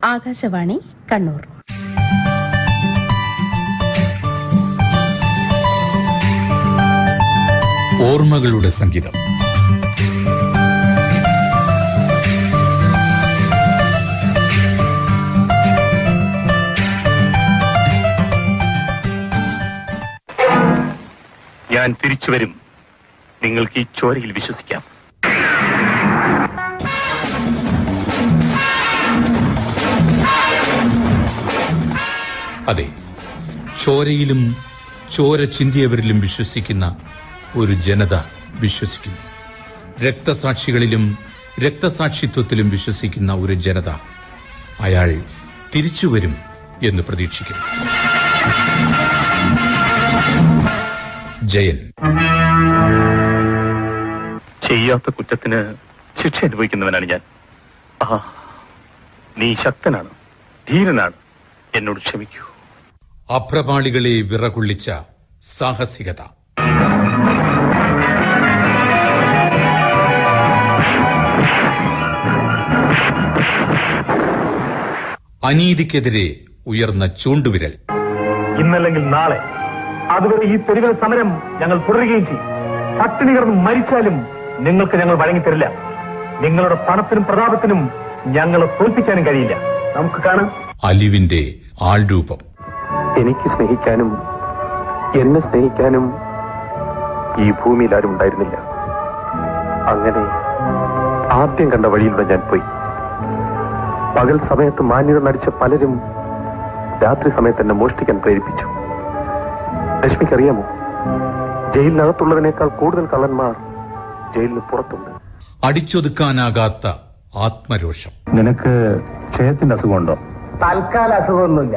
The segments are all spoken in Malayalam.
ആകാശവാണി കണ്ണൂർ ഓർമ്മകളുടെ സംഗീതം ഞാൻ തിരിച്ചു വരും നിങ്ങൾക്ക് ഈ ചോരയിൽ വിശ്വസിക്കാം അതെ ചോരയിലും ചോര ചിന്തിയവരിലും വിശ്വസിക്കുന്ന ഒരു ജനത വിശ്വസിക്കുന്നു രക്തസാക്ഷികളിലും രക്തസാക്ഷിത്വത്തിലും വിശ്വസിക്കുന്ന ഒരു ജനത അയാൾ തിരിച്ചു വരും എന്ന് പ്രതീക്ഷിക്കുന്നു ജയൻ ചെയ്യാത്ത കുറ്റത്തിന് ശിക്ഷ അനുഭവിക്കുന്നവനാണ് ഞാൻ ആ നീ ശക്തനാണ് ധീരനാണ് എന്നോട് ക്ഷമിക്കൂ അഭ്രപാളികളെ വിറകൊള്ളിച്ച സാഹസികത അനീതിക്കെതിരെ ഉയർന്ന ചൂണ്ടുവിരൽ ഇന്നല്ലെങ്കിൽ നാളെ അതുവരെ ഈ തെരുവിൽ സമരം ഞങ്ങൾ തുടരുകയും ചെയ്യും പട്ടിണി കിടന്ന് മരിച്ചാലും നിങ്ങൾക്ക് ഞങ്ങൾ വഴങ്ങിത്തരില്ല നിങ്ങളുടെ പണത്തിനും പ്രതാപത്തിനും ഞങ്ങളെ തോൽപ്പിക്കാനും കഴിയില്ല നമുക്ക് കാണാം അലിവിന്റെ ആൾരൂപം എനിക്ക് സ്നേഹിക്കാനും എന്നെ സ്നേഹിക്കാനും ഈ ഭൂമിയിൽ ആരും ഉണ്ടായിരുന്നില്ല അങ്ങനെ ആദ്യം കണ്ട വഴിയിലൂടെ ഞാൻ പോയി പകൽ സമയത്ത് മാന്യത നടിച്ച പലരും രാത്രി സമയത്ത് എന്നെ മോഷ്ടിക്കാൻ പ്രേരിപ്പിച്ചു ലക്ഷ്മിക്കറിയാമോ ജയിലിനകത്തുള്ളതിനേക്കാൾ കൂടുതൽ കള്ളന്മാർ ജയിലിന് പുറത്തുണ്ട് അടിച്ചൊതുക്കാനാകാത്ത ആത്മരോഷം നിനക്ക് ക്ഷയത്തിന്റെ അസുഖമുണ്ടോ തൽക്കാല അസുഖമൊന്നുമില്ല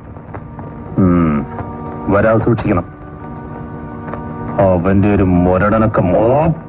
വരാതെ സൂക്ഷിക്കണം അവന്റെ ഒരു മുരടനൊക്കെ മോ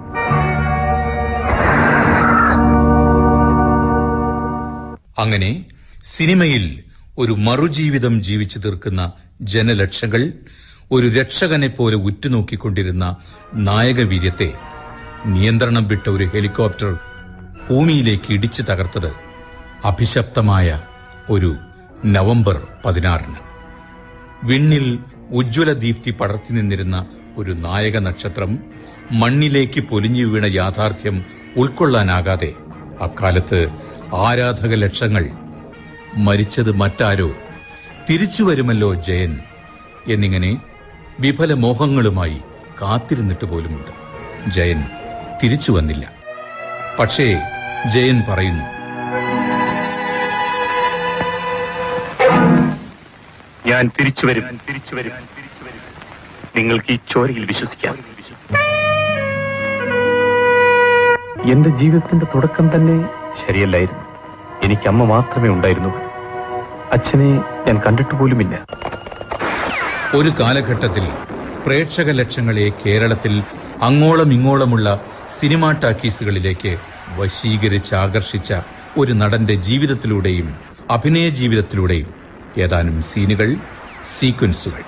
അങ്ങനെ സിനിമയിൽ ഒരു മറുജീവിതം ജീവിച്ചു തീർക്കുന്ന ജനലക്ഷങ്ങൾ ഒരു രക്ഷകനെ പോലെ ഉറ്റുനോക്കിക്കൊണ്ടിരുന്ന നായകവീര്യത്തെ നിയന്ത്രണം വിട്ട ഒരു ഹെലികോപ്റ്റർ ഭൂമിയിലേക്ക് ഇടിച്ചു തകർത്തത് അഭിശപ്തമായ ഒരു നവംബർ പതിനാറിന് വിണ്ണിൽ ഉജ്ജ്വല ദീപ്തി പടർത്തി നിന്നിരുന്ന ഒരു നായക നക്ഷത്രം മണ്ണിലേക്ക് പൊലിഞ്ഞു വീണ യാഥാർത്ഥ്യം ഉൾക്കൊള്ളാനാകാതെ അക്കാലത്ത് ആരാധക ലക്ഷങ്ങൾ മരിച്ചത് മറ്റാരോ തിരിച്ചു വരുമല്ലോ ജയൻ എന്നിങ്ങനെ വിഫല മോഹങ്ങളുമായി കാത്തിരുന്നിട്ട് പോലുമുണ്ട് ജയൻ തിരിച്ചു വന്നില്ല പക്ഷേ ജയൻ പറയുന്നു ഞാൻ തിരിച്ചു വരും തിരിച്ചു വരും നിങ്ങൾക്ക് ഈ ചോരയിൽ വിശ്വസിക്കാം എന്റെ ജീവിതത്തിന്റെ തുടക്കം തന്നെ ശരിയല്ലായിരുന്നു എനിക്ക് അമ്മ മാത്രമേ ഉണ്ടായിരുന്നുള്ളൂ അച്ഛനെ ഞാൻ കണ്ടിട്ട് പോലുമില്ല ഒരു കാലഘട്ടത്തിൽ പ്രേക്ഷക ലക്ഷങ്ങളെ കേരളത്തിൽ അങ്ങോളം ഇങ്ങോളമുള്ള സിനിമാ ടാക്കീസുകളിലേക്ക് വശീകരിച്ച് ആകർഷിച്ച ഒരു നടന്റെ ജീവിതത്തിലൂടെയും അഭിനയ ജീവിതത്തിലൂടെയും ഏതാനും സീനുകൾ സീക്വൻസുകൾ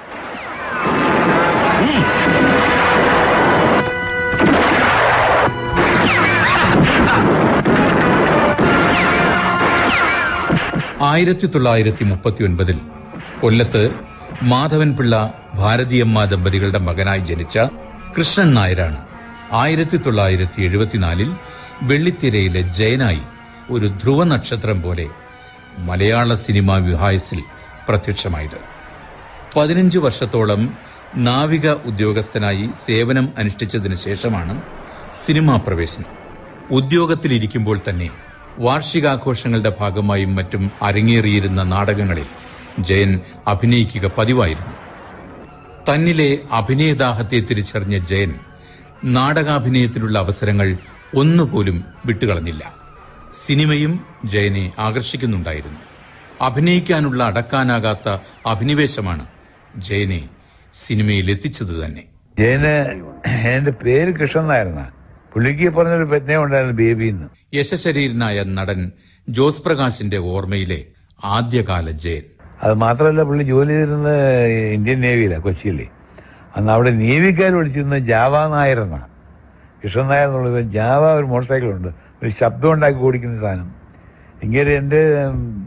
ആയിരത്തി തൊള്ളായിരത്തി മുപ്പത്തി ഒൻപതിൽ കൊല്ലത്ത് മാധവൻപിള്ള ഭാരതിയമ്മ ദമ്പതികളുടെ മകനായി ജനിച്ച കൃഷ്ണൻ നായരാണ് ആയിരത്തി തൊള്ളായിരത്തി എഴുപത്തിനാലിൽ വെള്ളിത്തിരയിലെ ജയനായി ഒരു ധ്രുവ നക്ഷത്രം പോലെ മലയാള സിനിമാ വിഹായസിൽ പ്രത്യക്ഷമായത് പതിനഞ്ച് വർഷത്തോളം നാവിക ഉദ്യോഗസ്ഥനായി സേവനം അനുഷ്ഠിച്ചതിനു ശേഷമാണ് സിനിമാ പ്രവേശനം ഉദ്യോഗത്തിലിരിക്കുമ്പോൾ തന്നെ വാർഷികാഘോഷങ്ങളുടെ ഭാഗമായും മറ്റും അരങ്ങേറിയിരുന്ന നാടകങ്ങളിൽ ജയൻ അഭിനയിക്കുക പതിവായിരുന്നു തന്നിലെ അഭിനയദാഹത്തെ തിരിച്ചറിഞ്ഞ ജയൻ നാടകാഭിനയത്തിനുള്ള അവസരങ്ങൾ ഒന്നുപോലും വിട്ടുകളഞ്ഞില്ല സിനിമയും ജയനെ ആകർഷിക്കുന്നുണ്ടായിരുന്നു അഭിനയിക്കാനുള്ള അടക്കാനാകാത്ത അഭിനിവേശമാണ് ജയനെ സിനിമയിൽ എത്തിച്ചത് തന്നെ ജയന് എന്റെ പേര് കൃഷ്ണൻ നായർന്ന പുള്ളിക്ക് പറഞ്ഞൊരു പെറ്റേ ഉണ്ടായിരുന്നു ബേബി എന്ന് യശശരീരനായ നടൻ ജോസ് പ്രകാശിന്റെ ഓർമ്മയിലെ ആദ്യകാല ജയൻ അത് മാത്രമല്ല പുള്ളി ജോലി ചെയ്തിരുന്നത് ഇന്ത്യൻ നേവിയിലാണ് കൊച്ചിയിലെ അന്ന് അവിടെ നേവിക്കാർ വിളിച്ചിരുന്നത് ജാവ നായർ എന്നാണ് കൃഷ്ണൻ നായർ എന്നുള്ളത് ജാവ ഒരു മോട്ടോർ സൈക്കിളുണ്ട് ഒരു ശബ്ദം ഉണ്ടാക്കി ഓടിക്കുന്ന സാധനം ഇങ്ങനെ എൻ്റെ ഉം,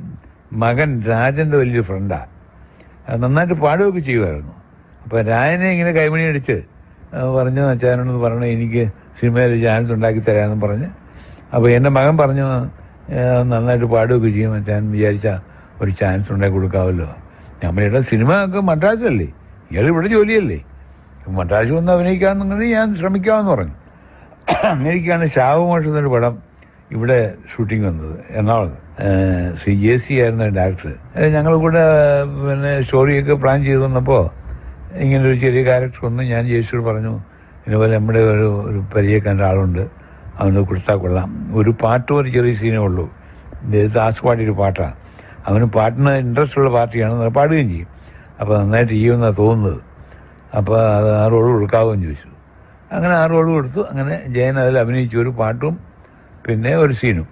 മകൻ രാജന്റെ വലിയ ഫ്രണ്ടാ അത് നന്നായിട്ട് പാടുകയൊക്കെ ചെയ്യുമായിരുന്നു അപ്പൊ രാജനെ ഇങ്ങനെ കൈമണി അടിച്ച് ആ, പറഞ്ഞു അച്ഛനോട് പറഞ്ഞു എനിക്ക് സിനിമയിൽ ചാൻസ് ഉണ്ടാക്കി തരാമെന്ന് പറഞ്ഞ് അപ്പൊ എന്റെ മകൻ പറഞ്ഞു "ആ, നന്നായിട്ട് പാടുകയൊക്കെ ചെയ്യും അച്ഛൻ വിചാരിച്ച ഒരു ചാൻസ് ഉണ്ടാക്കി കൊടുക്കാമല്ലോ ഞാൻ പറഞ്ഞ സിനിമ ഒക്കെ മദ്രാസല്ലേ ഇയാൾ ഇവിടെ ജോലിയല്ലേ മദ്രാസിൽ വന്ന് അഭിനയിക്കാമെന്നുണ്ടെങ്കിൽ ഞാൻ ശ്രമിക്കാമെന്ന് പറഞ്ഞു അങ്ങനെയൊക്കെയാണ് ശാവമോഷം എന്നൊരു പടം ഇവിടെ ഷൂട്ടിംഗ് വന്നത് എറണാകുളത്ത് ഏഹ് ശ്രീ ജെ സി ആയിരുന്ന ഡയറക്ടർ ഏഹ് ഞങ്ങൾ കൂടെ പിന്നെ സ്റ്റോറിയൊക്കെ പ്ലാൻ ചെയ്തു വന്നപ്പോൾ ഇങ്ങനെ ഒരു ചെറിയ ക്യാരക്ടർ വന്ന് ഞാൻ ജേസിയോട് പറഞ്ഞു ഇതുപോലെ നമ്മുടെ ഒരു ഒരു പരിചയക്കാരൻ്റെ ആളുണ്ട് അവന് കൊടുത്താൽ കൊള്ളാം ഒരു പാട്ടും ഒരു ചെറിയ സീനേ ഉള്ളൂ ദാസ് പാടിയൊരു പാട്ടാണ് അവന് പാട്ടിന് ഇൻട്രസ്റ്റ് ഉള്ള പാർട്ടിയാണ് പാടുകയും ചെയ്യും അപ്പോൾ നന്നായിട്ട് ചെയ്യുമെന്നാണ് തോന്നുന്നത് അപ്പോൾ അത് ആ റോള് കൊടുക്കാവുമെന്ന് ചോദിച്ചു അങ്ങനെ ആ റോള് കൊടുത്തു അങ്ങനെ ജയൻ അതിൽ അഭിനയിച്ചു ഒരു പാട്ടും പിന്നെ ഒരു സീനും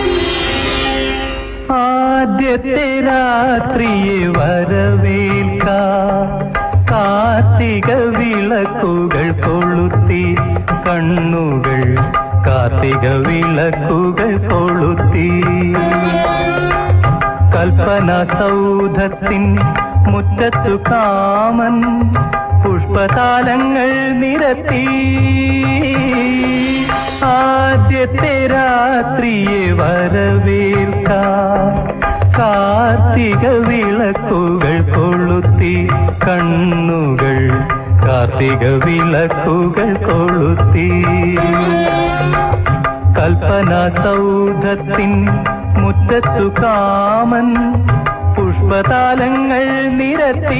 ആദ്യത്തെ രാത്രിയെ വരവേൽക്ക കാർത്തിക വിളക്കുകൾ കൊളുത്തി കണ്ണുകൾ കാർത്തിക വിളക്കുകൾ കൊളുത്തി കൽപ്പന സൗധത്തിൻ മുറ്റത്തു കാമൻ പുഷ്പതാലങ്ങൾ നിരത്തി ആദ്യത്തെ രാത്രിയെ വരവേൽക്ക കാർത്തിക വിളക്കുകൾ കൊളുത്തി കണ്ണുകൾ കാർത്തിക വിളക്കുകൾ കൊളുത്തി കൽപ്പന സൗധത്തിൻ മുറ്റത്തു കാമൻ പുഷ്പതാലങ്ങൾ നിരത്തി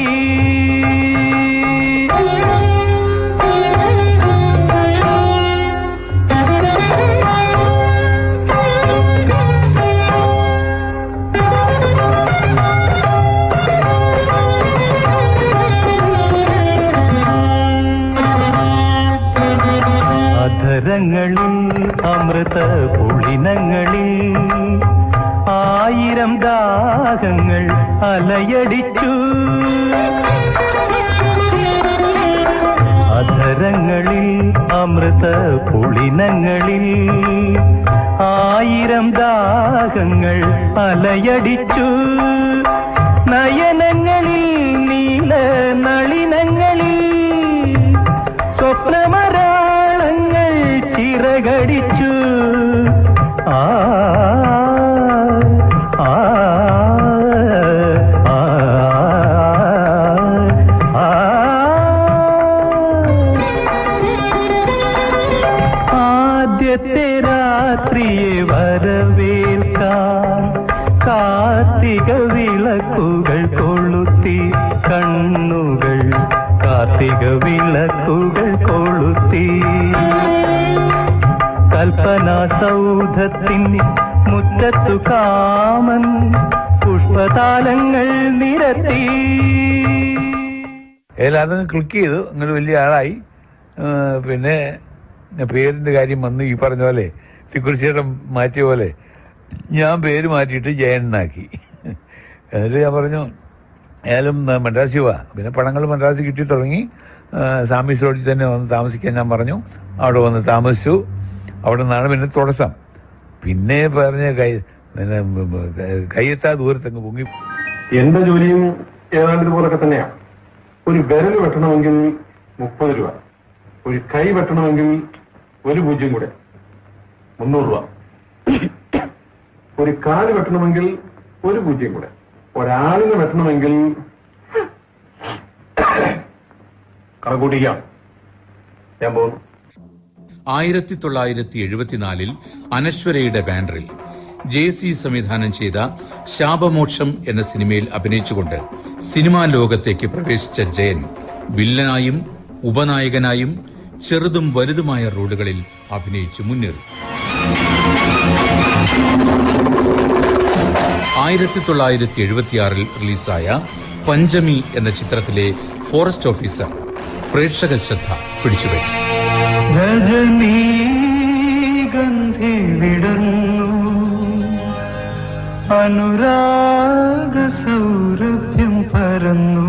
അധരങ്ങളിൽ അമൃത പുളിനങ്ങളിൽ ആയിരം ദാഹങ്ങൾ അലയടിച്ചു അധരങ്ങളിൽ അമൃത പുളിനങ്ങളിൽ ആയിരം ദാഹങ്ങൾ അലയടിച്ചു നയനങ്ങളിൽ നീല നളിനങ്ങളിൽ സ്വപ്നമരാളങ്ങൾ ചിറകടിച്ചു ആ ആ, ആ, ആ. ആദ്യത്തെ രാത്രിയെ വരവേൽക്കാം കാർത്തിക വിളക്കുകൾ കൊളുത്തി കണ്ണുകൾ കാർത്തിക വിളക്കുകൾ കൊളുത്തി കൽപ്പന സൗധത്തിൻ മുറ്റത്തു കാമൻ പുഷ്പതാലങ്ങൾ നിരത്തി അതിൽ അതങ്ങ് ക്ലിക്ക് ചെയ്തു അങ്ങനെ വലിയ ആളായി ആ, പിന്നെ പേരിന്റെ കാര്യം വന്നു ഈ പറഞ്ഞ പോലെ തിക്കുറിച്ചേട്ടൻ മാറ്റിയ പോലെ ഞാൻ പേര് മാറ്റിയിട്ട് ജയണ്ണാക്കി എന്നിട്ട് ഞാൻ പറഞ്ഞു ഏതായാലും ആ, മദ്രാസി വാ പിന്നെ പടങ്ങൾ മദ്രാസി കിട്ടി തുടങ്ങി ആ, സാമീസ് റോഡിൽ തന്നെ വന്ന് താമസിക്കാൻ ഞാൻ പറഞ്ഞു അവിടെ വന്ന് താമസിച്ചു അവിടെ നിന്നാണ് പിന്നെ തുടക്കം പിന്നെ പറഞ്ഞ കൈ പിന്നെ കൈയെത്താ ദൂരത്തങ്ങ് പൊങ്ങി എന്റെ ജോലിയും ഏതാണ്ട് ഇതുപോലൊക്കെ തന്നെയാണ് ഒരു വിരൽ വെട്ടണമെങ്കിൽ മുപ്പത് രൂപ ഒരു കൈ വെട്ടണമെങ്കിൽ ഒരു പൂജ്യം കൂടെ മുന്നൂറ് രൂപ ഒരു കാല് വെട്ടണമെങ്കിൽ ഒരു പൂജ്യം കൂടെ ഒരാളിനെ വെട്ടണമെങ്കിൽ കണക്കൂട്ടിക്കാം ഞാൻ പോകുന്നു ആയിരത്തി തൊള്ളായിരത്തി എഴുപത്തിനാലിൽ അനശ്വരയുടെ ബാനറിൽ ജെ സി സംവിധാനം ചെയ്ത ശാപമോക്ഷം എന്ന സിനിമയിൽ അഭിനയിച്ചുകൊണ്ട് സിനിമാ ലോകത്തേക്ക് പ്രവേശിച്ച ജയൻ വില്ലനായും ഉപനായകനായും ചെറുതും വലുതുമായ റോളുകളിൽ അഭിനയിച്ചു മുന്നേറി ആയിരത്തി തൊള്ളായിരത്തി എഴുപത്തിയാറിൽ റിലീസായ പഞ്ചമി എന്ന ചിത്രത്തിലെ ഫോറസ്റ്റ് ഓഫീസർ പ്രേക്ഷക ശ്രദ്ധ പിടിച്ചുപറ്റി രജനീ ഗന്ധി വിടർന്നു അനുരാഗ സൗരഭ്യം പരന്നു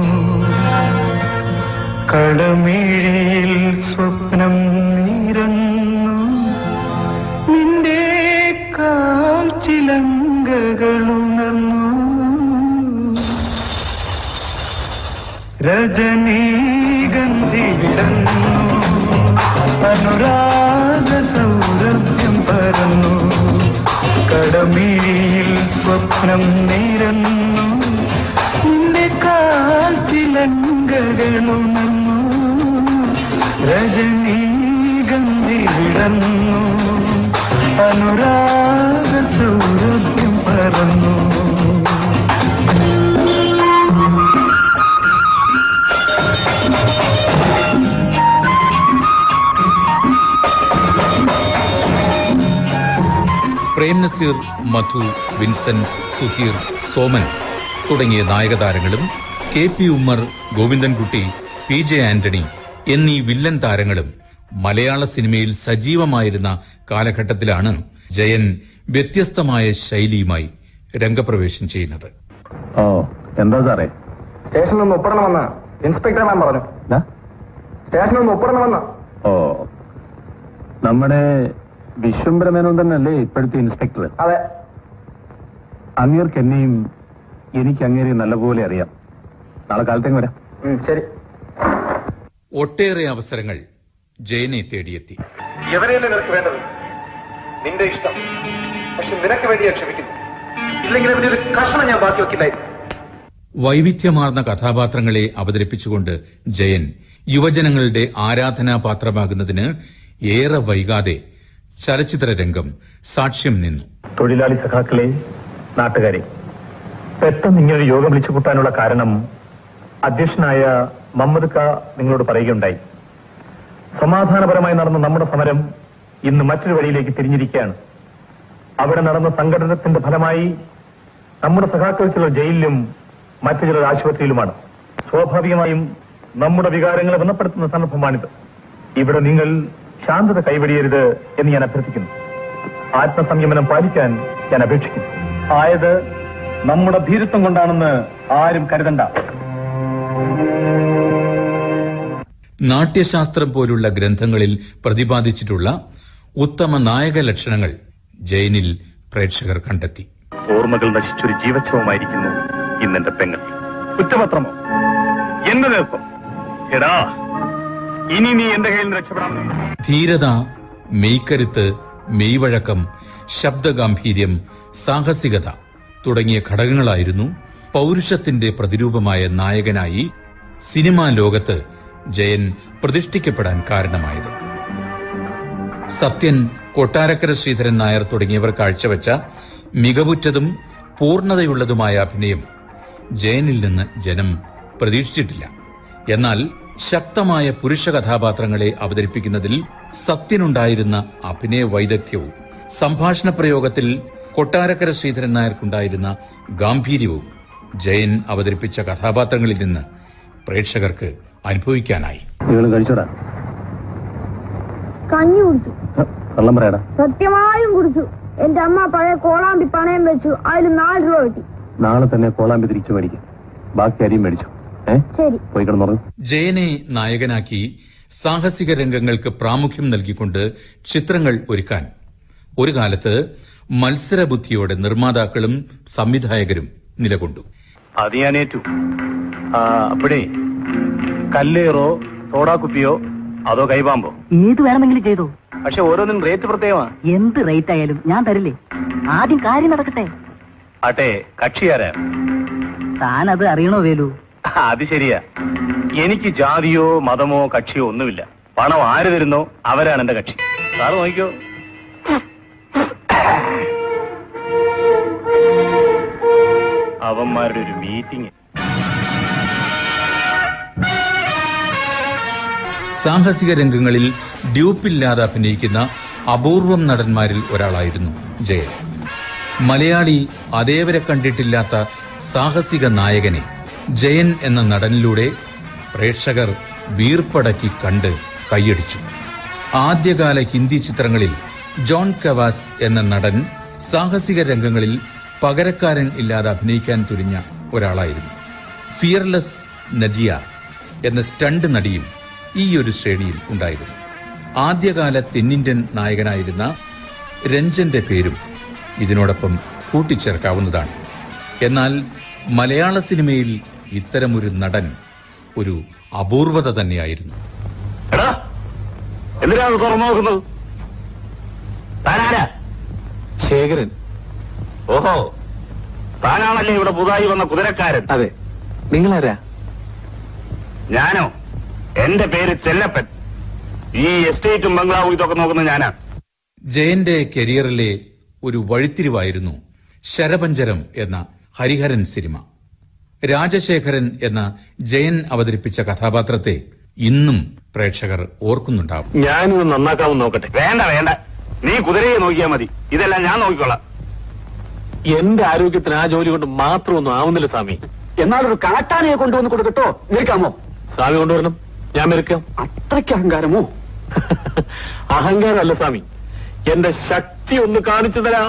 കടമിഴിയിൽ സ്വപ്നം നിരന്നു നിന്റെ കാൽ ചിലങ്കകളുണർന്നു രജനീഗന്ധി വിടന്നു അനുരാഗ സൗരഭ്യം പരന്നു കടമിഴിയിൽ സ്വപ്നം നിരന്നു നിന്റെ കാൽച്ചിലങ്കകളുണർന്നു രജനീഗന്ധി വിടന്നു അനുരാഗ സൗരഭ്യം പരന്നു പ്രേം നസീർ മധു വിൻസെന്റ് സുധീർ സോമൻ തുടങ്ങിയ നായകതാരങ്ങളും K P Ummer Govindankutty P J Antony എന്നീ വില്ലൻ താരങ്ങളും മലയാള സിനിമയിൽ സജീവമായിരുന്ന കാലഘട്ടത്തിലാണ് ജയൻ വ്യത്യസ്തമായ ശൈലിയുമായി രംഗപ്രവേശം ചെയ്യുന്നത് ഓ എന്താ സാറേ സ്റ്റേഷനിൽ നിന്ന് ഒപ്പിടണമെന്ന് ഇൻസ്പെക്ടർ മാം പറഞ്ഞു സ്റ്റേഷനിൽ നിന്ന് ഒപ്പിടണമെന്ന് ഓ നമ്മുടെ വിശ്വംബരമേനോൻ തന്നെയല്ലേ ഇപ്പോഴത്തെ ഇൻസ്പെക്ടർ അതെ അങ്ങേർക്ക് എന്നെയും എനിക്ക് അങ്ങേരെ നല്ലപോലെ അറിയാം നാളെ കാലത്തേക്ക് വരാം ഉം, ശരി ഒട്ടേറെ അവസരങ്ങൾ ജയനെ തേടിയെത്തി എവരെയല്ലേ നിനക്ക് വേണ്ടത് നിന്റെ ഇഷ്ടം പക്ഷെ നിനക്ക് വേണ്ടി ഞാൻ ക്ഷമിക്കുന്നു ഇല്ലെങ്കിൽ അതിന്റെ ഒരു കഷണം ഞാൻ ബാക്കി വെക്കില്ലായിരുന്നു വൈവിധ്യമാർന്ന കഥാപാത്രങ്ങളെ അവതരിപ്പിച്ചുകൊണ്ട് ജയൻ യുവജനങ്ങളുടെ ആരാധനാപാത്രമാകുന്നതിന് ഏറെ വൈകാതെ ചലച്ചിത്ര രംഗം സാക്ഷ്യം നിന്നു തൊഴിലാളി സഖാക്കളെ നാട്ടുകാരെ പെട്ടെന്ന് ഇങ്ങനൊരു യോഗം വിളിച്ചു കൂട്ടാനുള്ള കാരണം അധ്യക്ഷനായ മമ്മദ് ക നിങ്ങളോട് പറയുകയുണ്ടായി സമാധാനപരമായി നടന്ന നമ്മുടെ സമരം ഇന്ന് മറ്റൊരു വഴിയിലേക്ക് തിരിഞ്ഞിരിക്കുകയാണ് അവിടെ നടന്ന സംഘടനത്തിന്റെ ഫലമായി നമ്മുടെ സഖാക്കൾ ചിലർ ജയിലിലും മറ്റു ചിലർ ആശുപത്രിയിലുമാണ് സ്വാഭാവികമായും നമ്മുടെ വികാരങ്ങളെ വ്രണപ്പെടുത്തുന്ന സന്ദർഭമാണിത് ഇവിടെ നിങ്ങൾ ശാന്തത കൈവടിയരുത് എന്ന് ഞാൻ അഭ്യർത്ഥിക്കുന്നു ആത്മസംയമനം പാലിക്കാൻ ഞാൻ അപേക്ഷിക്കുന്നു ആയത് നമ്മുടെ ഭീരുത്വം കൊണ്ടാണെന്ന് ആരും കരുതണ്ട നാട്യശാസ്ത്രം പോലുള്ള ഗ്രന്ഥങ്ങളിൽ പ്രതിപാദിച്ചിട്ടുള്ള ഉത്തമ നായക ലക്ഷണങ്ങൾ ജയനിൽ പ്രേക്ഷകർ കണ്ടെത്തി ഓർമ്മകൾ നശിച്ചൊരു ജീവച്ഛവമായിരിക്കുന്നു ഇന്നെന്റെ പെങ്ങൾ കുറ്റപത്രമോ എന്റെ നേതൃത്വം എടാ ഇനി നീ എന്റെ കയ്യിൽ നിന്ന് രക്ഷപ്പെടാൻ ധീരത മെയ്ക്കരുത്ത് മെയ്വഴക്കം ശബ്ദഗാംഭീര്യം സാഹസികത തുടങ്ങിയ ഘടകങ്ങളായിരുന്നു പൗരുഷത്തിന്റെ പ്രതിരൂപമായ നായകനായി സിനിമാ ലോകത്ത് ജയൻ പ്രതിഷ്ഠിക്കപ്പെടാൻ കാരണമായത് സത്യൻ കൊട്ടാരക്കര ശ്രീധരൻ നായർ തുടങ്ങിയവർ കാഴ്ചവെച്ച മികവുറ്റതും പൂർണ്ണതയുള്ളതുമായ അഭിനയം ജയനിൽ നിന്ന് ജനം പ്രതീക്ഷിച്ചിട്ടില്ല എന്നാൽ ശക്തമായ പുരുഷ കഥാപാത്രങ്ങളെ അവതരിപ്പിക്കുന്നതിൽ സത്യനുണ്ടായിരുന്ന അഭിനയ വൈദഗ്ധ്യവും സംഭാഷണ പ്രയോഗത്തിൽ കൊട്ടാരക്കര ശ്രീധരൻ നായർക്കുണ്ടായിരുന്ന ഗാംഭീര്യവും ജയൻ അവതരിപ്പിച്ച കഥാപാത്രങ്ങളിൽ നിന്ന് പ്രേക്ഷകർക്ക് അനുഭവിക്കാനായി നിങ്ങൾ കഴിച്ചോടാ കഞ്ഞി കുടിച്ചു കള്ളം പറയടാ സത്യമായും കുടിച്ചു എന്റെ അമ്മ പഴയ കോളാമ്പി പണയം വെച്ചു അതിൽ നാല് രൂപ കിട്ടി നാളെ തന്നെ കോളാമ്പി തിരിച്ചു മേടിക്കും ബാക്കി അരിയും മേടിച്ചു ഏ ശരി പോയി കിടന്നുറങ്ങും ജയനെ നായകനാക്കി സാഹസിക രംഗങ്ങൾക്ക് പ്രാമുഖ്യം നൽകിക്കൊണ്ട് ചിത്രങ്ങൾ ഒരുക്കാൻ ഒരു കാലത്ത് മത്സരബുദ്ധിയോടെ നിർമ്മാതാക്കളും സംവിധായകരും നിലകൊണ്ടു അത് ഞാൻ ഏറ്റു ആ, അപ്പോഴേ കല്ലേറോ സോഡാക്കുപ്പിയോ അതോ കൈപാമ്പോ ഏത് വേണമെങ്കിലും ചെയ്തോ പക്ഷെ ഓരോന്നിനും റേറ്റ് പ്രത്യേകമാ എന്ത് റേറ്റ് ആയാലും ഞാൻ തരില്ലേ ആദ്യം കാര്യം നടക്കട്ടെ ആട്ടെ കക്ഷിയാരാ താൻ അത് അറിയണോ വേലു അത് ശരിയാ എനിക്ക് ജാതിയോ മതമോ കക്ഷിയോ ഒന്നുമില്ല പണം ആര് തരുന്നോ അവരാണ് എന്റെ കക്ഷി സാറ് നോക്കിക്കോ അവന്മാരുടെ ഒരു മീറ്റിംഗ് സാഹസിക രംഗങ്ങളിൽ ഡ്യൂപ്പില്ലാതെ അഭിനയിക്കുന്ന അപൂർവം നടന്മാരിൽ ഒരാളായിരുന്നു ജയൻ മലയാളി അതേവരെ കണ്ടിട്ടില്ലാത്ത സാഹസിക നായകനെ ജയൻ എന്ന നടനിലൂടെ പ്രേക്ഷകർ വീർപ്പടക്കി കണ്ട് കൈയടിച്ചു ആദ്യകാല ഹിന്ദി ചിത്രങ്ങളിൽ ജോൺ കവാസ് എന്ന നടൻ സാഹസിക രംഗങ്ങളിൽ പകരക്കാരൻ ഇല്ലാതെ അഭിനയിക്കാൻ തുനിഞ്ഞ ഒരാളായിരുന്നു ഫിയർലെസ് നദിയ എന്ന സ്റ്റണ്ട് നടിയും ഈ ഒരു ശ്രേണിയിൽ ഉണ്ടായിരുന്നു ആദ്യകാല തെന്നിന്ത്യൻ നായകനായിരുന്ന രഞ്ജന്റെ പേരും ഇതിനോടൊപ്പം കൂട്ടിച്ചേർക്കാവുന്നതാണ് എന്നാൽ മലയാള സിനിമയിൽ ഇത്തരമൊരു നടൻ ഒരു അപൂർവത തന്നെയായിരുന്നു എടാ എന്തിനാണ് തുറന്നു നോക്കുന്നത് താനാരാ ശേഖരൻ ഓഹോ താനാണല്ലേ ഇവിടെ പുതുതായി വന്ന കുതിരക്കാരൻ അതെ നിങ്ങളാരാ ഞാനോ എന്റെ പേര് ചെല്ലപ്പൻ ഈ എസ്റ്റേറ്റും ബംഗ്ലാവും ഇതൊക്കെ നോക്കുന്ന ഞാനാ ജയന്റെ കരിയറിലെ ഒരു വഴിത്തിരിവായിരുന്നു ശരപഞ്ചരം എന്ന ഹരിഹരൻ സിനിമ രാജശേഖരൻ എന്ന ജയൻ അവതരിപ്പിച്ച കഥാപാത്രത്തെ ഇന്നും പ്രേക്ഷകർ ഓർക്കുന്നുണ്ടാവും ഞാനിത് നന്നാക്കാമെന്ന് നോക്കട്ടെ വേണ്ട വേണ്ട നീ കുതിരയെ നോക്കിയാ മതി ഇതെല്ലാം ഞാൻ നോക്കിക്കോളാം എന്റെ ആരോഗ്യത്തിന് ആ ജോലി കൊണ്ട് മാത്രമൊന്നും ആവുന്നില്ല സ്വാമി എന്നാലൊരു കാട്ടാനയെ കൊണ്ടുവന്ന് കൊടുക്കട്ടോ നിൽക്കാമോ സ്വാമി കൊണ്ടുവരണം ഞാൻ മെരുക്കാം അത്രയ്ക്ക് അഹങ്കാരമോ അഹങ്കാരമല്ല സ്വാമി എന്റെ ശക്തി ഒന്ന് കാണിച്ചു തരാ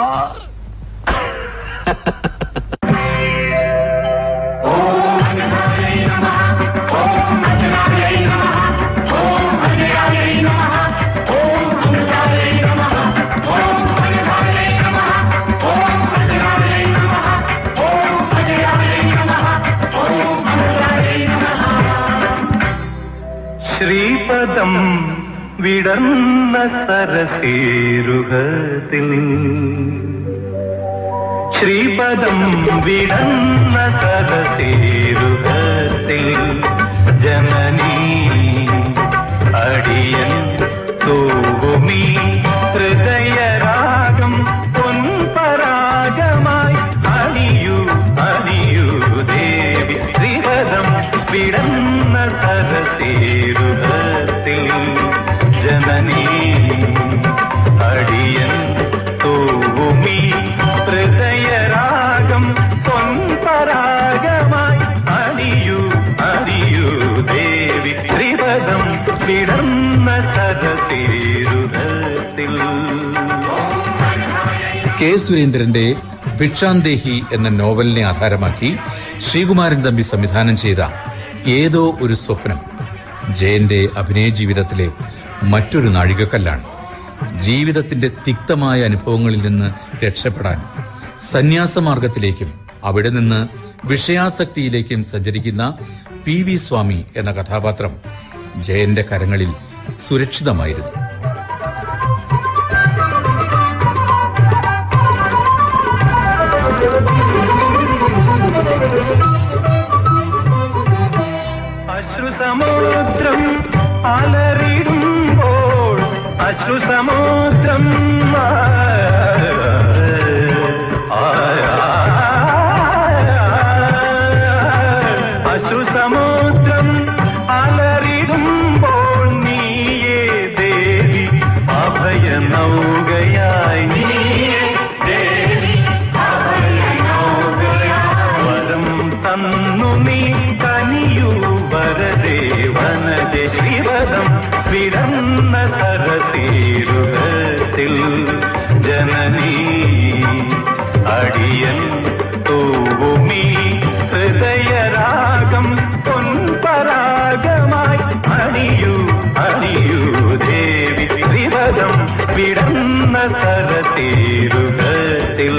ശ്രീപദം വിടർന്ന സരസേരുഹത്തിൽ ശ്രീപദം വിടർന്ന സരസേരുഹത്തിൽ ജനനീ അടിയൻ തൂവുമീ ഹൃദയരാഗം പൊൻപരാഗമായി അണിയൂ അണിയൂ ദേവി ശ്രീപദം വിടന്ന സരസേരുഹത്തിൽ ജനനീ അടിയൻ തൂവുമീ ഹൃദയരാഗം പൊൻപരാഗമായി അണിയൂ അണിയൂ ദേവി ശ്രീപദം വിടർന്ന സരസേരുഹത്തിൽ കെ സുരേന്ദ്രന്റെ ഭിക്ഷാന്തേഹി എന്ന നോവലിനെ ആധാരമാക്കി ശ്രീകുമാരൻ തമ്പി സംവിധാനം ചെയ്ത ഏതോ ഒരു സ്വപ്നം ജയന്റെ അഭിനയ ജീവിതത്തിലെ മറ്റൊരു നാഴികക്കല്ലാണ് ജീവിതത്തിന്റെ തിക്തമായ അനുഭവങ്ങളിൽ നിന്ന് രക്ഷപ്പെടാൻ സന്യാസമാർഗത്തിലേക്കും അവിടെ നിന്ന് വിഷയാസക്തിയിലേക്കും സഞ്ചരിക്കുന്ന പി വി സ്വാമി എന്ന കഥാപാത്രം ജയന്റെ കരങ്ങളിൽ സുരക്ഷിതമായിരുന്നു അശ്രുസമുദ്രം അലറിടുമ്പോൾ അശ്രുസമുദ്രം ആ, ആ, അശ്രുസമുദ്രം അലറിടുമ്പോൾ നീയേ ദേവി അഭയ നൗകയായി നീയേ ദേവി അഭയ നൗകയായി വരം തന്നു നീ കനിയൂ വരദേവനജ ശ്രീവദം വിടന്ന സരസീരുഹത്തിൽ ജനനീ അടിയൻ തൂവുമീ ഹൃദയരാഗം പൊൻപരാഗമായി അണിയൂ അണിയൂ ദേവി ശ്രീവദം വിടന്ന സരസീരുഹത്തിൽ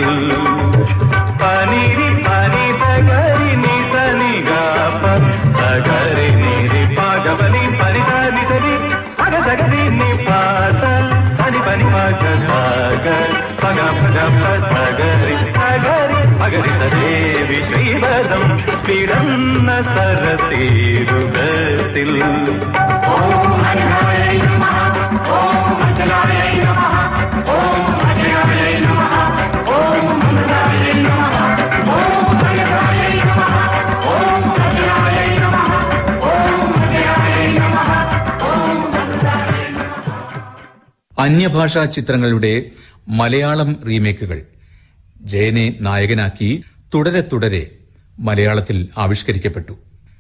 പനിരി പനി തകരി നി സനി ഗാപ തകരി നിരി പാകവനി പനി തനി തനി പക തകരി നി പാത പനി പനി പക സാഗ പക പക പഗരി തകരി പഗരി സദേവി ശ്രീവദം പിടന്ന സരസീരുഗത്തിൽ ഓം ഹരിഹരേ നമഃ ഓം അചലായ നമഃ ഓം അജയായ നമഃ ഓം അമൃതായ നമഃ ഓം ഹരിഹരേ നമഃ ഓം അചലായ നമഃ ഓം അജയായ നമഃ ഓം അമൃതായ അന്യഭാഷാ ചിത്രങ്ങളുടെ മലയാളം റീമേക്കുകൾ ജയനെ നായകനാക്കി തുടരെ തുടരെ മലയാളത്തിൽ ആവിഷ്കരിക്കപ്പെട്ടു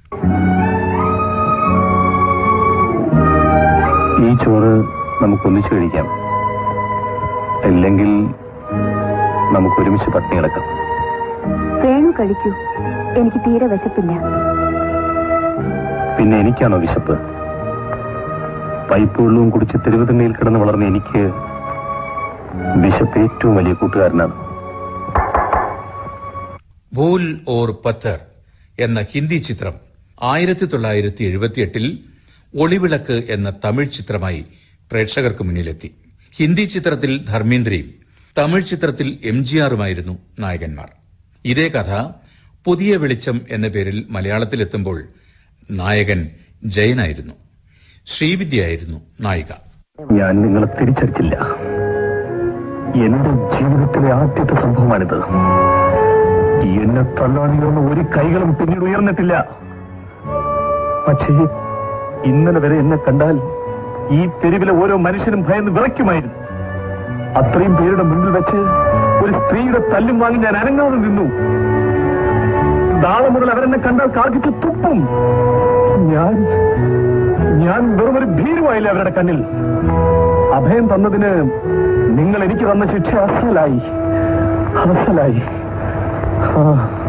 ഈ ചോറ് നമുക്ക് ഒന്നിച്ചു കഴിക്കാം അല്ലെങ്കിൽ നമുക്ക് ഒരുമിച്ച് പട്ടിണി കിടക്കാം വേണു കഴിക്കൂ എനിക്ക് തീരെ വിശപ്പില്ല പിന്നെ എനിക്കാണോ വിശപ്പ് പൈപ്പ് വെള്ളവും കുടിച്ച് തെരുവുതണ്ണയിൽ കിടന്ന് വളർന്ന എനിക്ക് വിശപ്പ് ഏറ്റവും വലിയ കൂട്ടുകാരനാണ് ഭൂൽ ഓർ പത്തർ എന്ന ഹിന്ദി ചിത്രം ആയിരത്തി തൊള്ളായിരത്തി എഴുപത്തിയെട്ടിൽ ഒളിവിളക്ക് എന്ന തമിഴ് ചിത്രമായി പ്രേക്ഷകർക്ക് മുന്നിലെത്തി ഹിന്ദി ചിത്രത്തിൽ ധർമ്മേന്ദ്രയും തമിഴ് ചിത്രത്തിൽ എം ജി ആറുമായിരുന്നു നായകന്മാർ ഇതേ കഥ പുതിയ വെളിച്ചം എന്ന പേരിൽ മലയാളത്തിലെത്തുമ്പോൾ നായകൻ ജയനായിരുന്നു ശ്രീവിദ്യയായിരുന്നു നായിക ഞാൻ നിങ്ങളെ തിരിച്ചടിച്ചില്ല എന്റെ ജീവിതത്തിലെ ആദ്യത്തെ സംഭവമാണിത് എന്നെ തള്ളാനിയൊന്നും ഒരു കൈകളും പിന്നീട് ഉയർന്നിട്ടില്ല പക്ഷേ ഇന്നലെ വരെ എന്നെ കണ്ടാൽ ഈ തെരുവിലെ ഓരോ മനുഷ്യനും ഭയന്ന് വിറയ്ക്കുമായിരുന്നു അത്രയും പേരുടെ മുന്നിൽ വെച്ച് ഒരു സ്ത്രീയുടെ തല്ലും വാങ്ങി ഞാൻ അനങ്ങാതെ നിന്നു നാളെ മുതൽ അവരെന്നെ കണ്ടാൽ കാർക്കിച്ച് തുപ്പും ഞാൻ ഞാൻ വെറും ഒരു ഭീരുവായില്ല അവരുടെ കണ്ണിൽ അഭയം തന്നതിന് നിങ്ങൾ എനിക്ക് തന്ന ശിക്ഷ അസലായി അസലായി ആ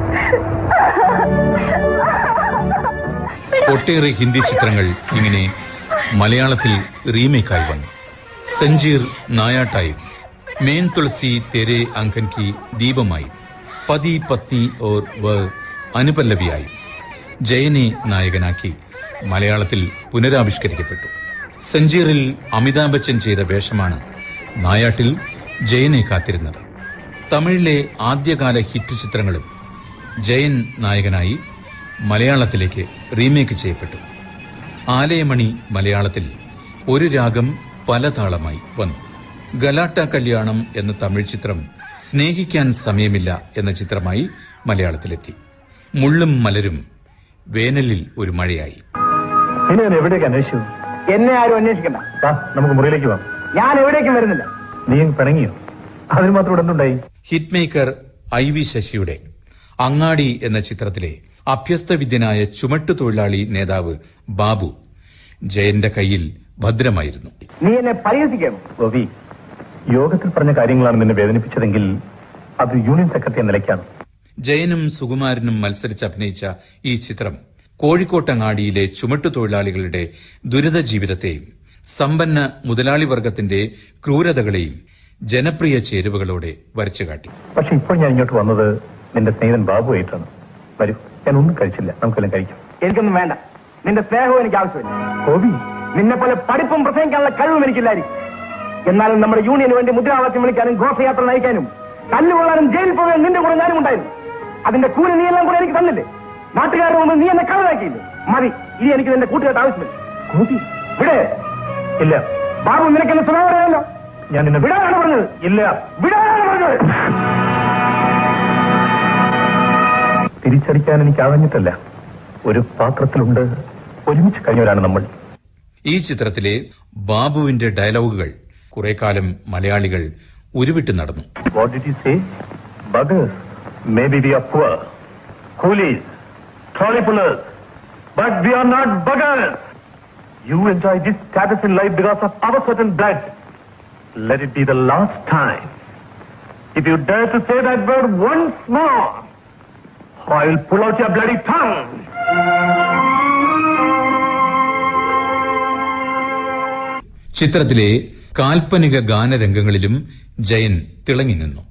ഒട്ടേറെ ഹിന്ദി ചിത്രങ്ങൾ ഇങ്ങനെ മലയാളത്തിൽ റീമേക്കായി വന്നു സഞ്ജീർ നായാട്ടായും മേൻ തുളസി തെരെ അങ്കൻ കി ദീപമായി പതി പത്നി ഓർ വ അനുപല്ലവിയായി ജയനെ നായകനാക്കി മലയാളത്തിൽ പുനരാവിഷ്കരിക്കപ്പെട്ടു സഞ്ജീറിൽ അമിതാഭ് ബച്ചൻ ചെയ്ത വേഷമാണ് നായാട്ടിൽ ജയനെ കാത്തിരുന്നത് തമിഴിലെ ആദ്യകാല ഹിറ്റ് ചിത്രങ്ങളും ജയൻ നായകനായി മലയാളത്തിലേക്ക് റീമേക്ക് ചെയ്യപ്പെട്ടു ആലയമണി മലയാളത്തിൽ ഒരു രാഗം പല താളമായി വന്നു ഗലാട്ട കല്യാണം എന്ന തമിഴ് ചിത്രം സ്നേഹിക്കാൻ സമയമില്ല എന്ന ചിത്രമായി മലയാളത്തിലെത്തി മുള്ളും മലരും വേനലിൽ ഒരു മഴയായി ഇനി ഞാൻ എവിടേക്ക് അന്വേഷിച്ചു എന്നെ ആരും അന്വേഷിക്കണ്ട വാ, നമുക്ക് മുറിയിലേക്ക് പോവാം ഞാൻ എവിടേക്കും വരുന്നില്ല നീ അങ്ങ് പിണങ്ങിയോ അതിന് മാത്രം ഇവിടെ എന്തുണ്ടായി ഹിറ്റ് മേക്കർ ഐ വി ശശിയുടെ അങ്ങാടി എന്ന ചിത്രത്തിലെ അഭ്യസ്തവിദ്യനായ ചുമട്ടുതൊഴിലാളി നേതാവ് ബാബു ജയന്റെ കയ്യിൽ ഭദ്രമായിരുന്നു നീ എന്നെ പരിഹസിക്കണം ഗോപി യോഗത്തിൽ പറഞ്ഞ കാര്യങ്ങളാണ് നിന്നെ വേദനിപ്പിച്ചതെങ്കിൽ അത് യൂണിയൻ സെക്രട്ടറി എന്ന നിലയ്ക്കാണ് ജയനും സുകുമാരനും മത്സരിച്ച് അഭിനയിച്ച ഈ ചിത്രം കോഴിക്കോട്ടങ്ങാടിയിലെ ചുമട്ടുതൊഴിലാളികളുടെ ദുരിത ജീവിതത്തെയും സമ്പന്ന മുതലാളി വർഗത്തിന്റെ ക്രൂരതകളെയും ജനപ്രിയ ചേരുവകളോടെ വരച്ചുകാട്ടി പക്ഷെ ഇപ്പോൾ ഞാൻ ഇങ്ങോട്ട് വന്നത് നിന്റെ സ്നേഹിതൻ ബാബു ആയിട്ടാണ് വരൂ ഞാൻ ഒന്നും കഴിച്ചില്ല നമുക്കെല്ലാം കഴിക്കാം എനിക്കൊന്നും വേണ്ട നിന്റെ സ്നേഹവും എനിക്ക് ആവശ്യമില്ല ഗോപി നിന്നെ പോലെ പഠിപ്പും പ്രസംഗിക്കാനുള്ള കഴിവും എനിക്കില്ലായിരിക്കും എന്നാലും നമ്മുടെ യൂണിയന് വേണ്ടി മുദ്രാവാക്യം വിളിക്കാനും ഘോഷയാത്ര നയിക്കാനും തല്ലുകൊള്ളാനും ജയിലിൽ പോകാൻ നിന്റെ കൂടെ ഞാനും ഉണ്ടായിരുന്നു അതിന്റെ കൂലി നീ എല്ലാം കൂടെ എനിക്ക് തന്നില്ലേ നാട്ടുകാരുടെ മുമ്പ് നീ എന്നെ കളവാക്കിയില്ലേ മതി ഇനി എനിക്ക് നിന്റെ കൂട്ടുകാരുടെ ആവശ്യമില്ല ഗോപി വിടെ ഇല്ല ബാബു നിനക്ക് എന്നെ സ്വഭാവം അറിയാമല്ലോ ഞാൻ നിന്നെ വിടാനാണ് പറഞ്ഞത് ഇല്ല വിടാനാണ് പറഞ്ഞത് തിരിച്ചടിക്കാൻ എനിക്ക് ആവഞ്ഞിട്ടല്ല ഒരു പാത്രത്തിലുണ്ട് ഒരുമിച്ച് കഴിഞ്ഞവരാണ് നമ്മൾ ഈ ചിത്രത്തിലെ ബാബുവിന്റെ ഡയലോഗുകൾ കുറെ കാലം മലയാളികൾ ഉരുവിട്ട് നടന്നു What did you say? Buggers. Maybe we are poor. Coolies. Trolley pullers. But we are not buggers. You enjoy this status in life because of our certain blood. Let it be the last time. If you dare to say that word once more, I will pull out your bloody tongue. ചിത്രത്തിലെ കാൽപ്പനിക ഗാനരംഗങ്ങളിലും ജയൻ തിളങ്ങി നിന്നു